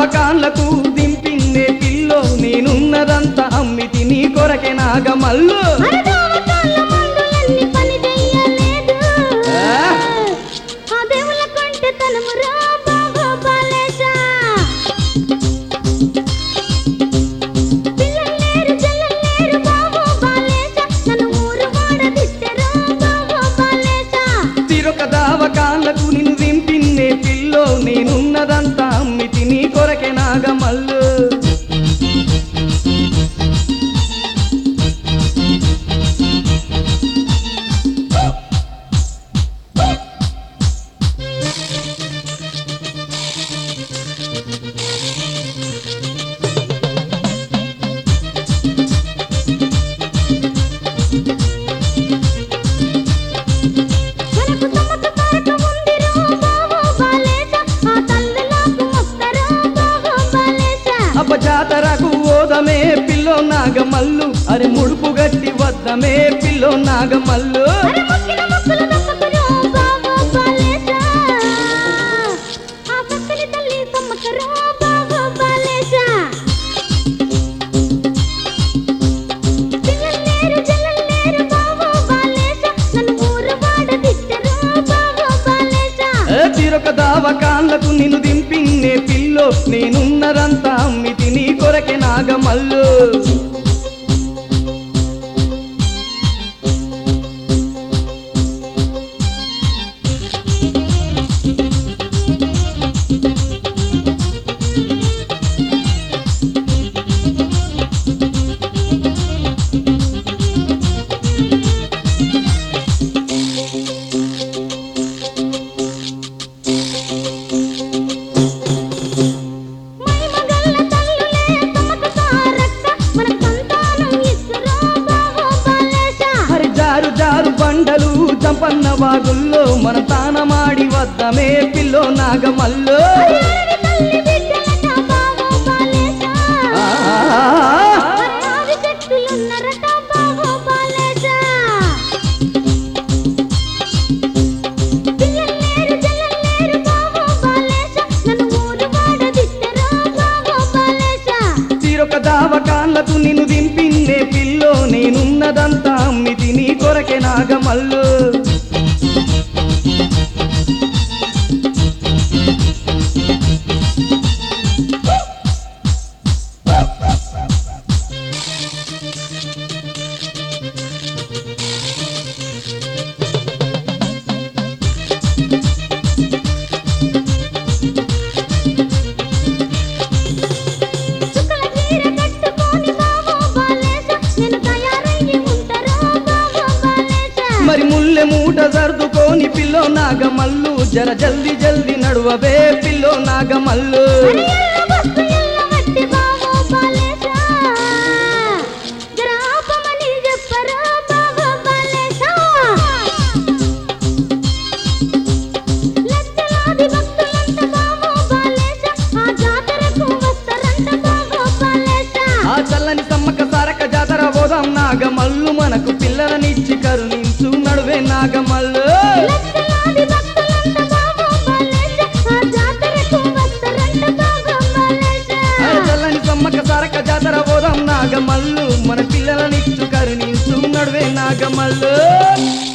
దావకాన్లకు దింపిందే pillow నేనున్నదంతా అమ్మితి నీ కొరకే నాగమల్లు అరదావకాళ్ళ మందులన్నీ పని చెయ్యలేదు. ఆ? ఆ దేవుళ్ళ కొంటె తనమురా బాబా బాలేశా. పిల్లల్లేరు జల్లల్లేరు బాబా బాలేశా. నన్ను ఊరు వాడ దిట్టెరా బాబా బాలేశా. తిరొక దావకాన్లకు నిన్ను దింపిందే పిల్లో నేనున్నదంతా అమ్మితి నీ కొరకే నాగమల్లు మనకు తమకు తారక ఉందిరా బాబా బాలేశా. ఆ తల్లులకు మొక్కరా బాబా బాలేశా. అపజాతరకు ఓదమే పిల్లో నాగమల్లు అరే ముడుపు గట్టి వద్దమే పిల్లో నాగమల్లు అరే మొక్కిన మొక్కులు దక్కకురా బాబా బాలేశా. ఆ పక్కని తల్లి సమ్మకరా బాబా బాలేశా. పిల్లల్లేరు జల్లల్లేరు బాబా బాలేశా. నన్ను ఊరు వాడ దిట్టెరా బాబా బాలేశా. ఏ తిరొక దావకాన్లకు నిన్ను దింపిందే పిల్లో నేనున్నదంతా అమ్మితి నీ కొరకే నాగమల్లు మహిమగల్ల తల్లులే తమకు తారక్క. మన సంతానం ఇచ్చురా బాబా బాలేశా. హరి జారు జారు బండలు చంపన్న వాగుల్లో మన తానమాడి వద్దమే పిల్లో నాగమల్లు అడవి తల్లి బిడ్డలట బాబా బాలేశా. ఆ, అన్నావి శక్తులున్నరట బాబా బాలేశా. పిల్లల్లేరు జల్లల్లేరు బాబా బాలేశా. నన్ను ఊరు వాడ దిట్టెరా బాబా బాలేశా. తీరొక దావకాన్లకు నిన్ను దింపిందే పిల్లో నేనున్నదంతా అమ్మితి నీ కొరకే నాగమల్లు చుక్కల చీర కట్టుకొని బాబా బాలేశా. నేను తయారయ్యి ఉంటారా బాబా బాలేశా. మరి ముల్లె మూట సర్దుకోని పిల్లో నాగమల్లు జర జల్ది జల్ది నడువవే పిల్లో నాగమల్లు అరే ఎల్ల బస్సు ఎల్ల మట్టి బాబా బాలేశా. జర ఆపమని చెప్పరా బాబా బాలేశా. లక్షలాది భక్తులంట బాబా బాలేశా. ఆ జాతరకు వస్తారంట బాబా బాలేశా. ఆ చల్లని సమ్మక సారక జాతర పోదాం నాగమల్లు మనకు పిల్లలనిచ్చి కరుణించు నడువే నాగమల్లు లక్షలాది భక్తులంట బాబా బాలేశా. ఆ జాతరకు వస్తారంట బాబా బాలేశా. ఆ చల్లని సమ్మక సారక జాతర పోదాం నాగమల్లు మన పిల్లలనిచ్చు కరుణించు నడువే నాగమల్లు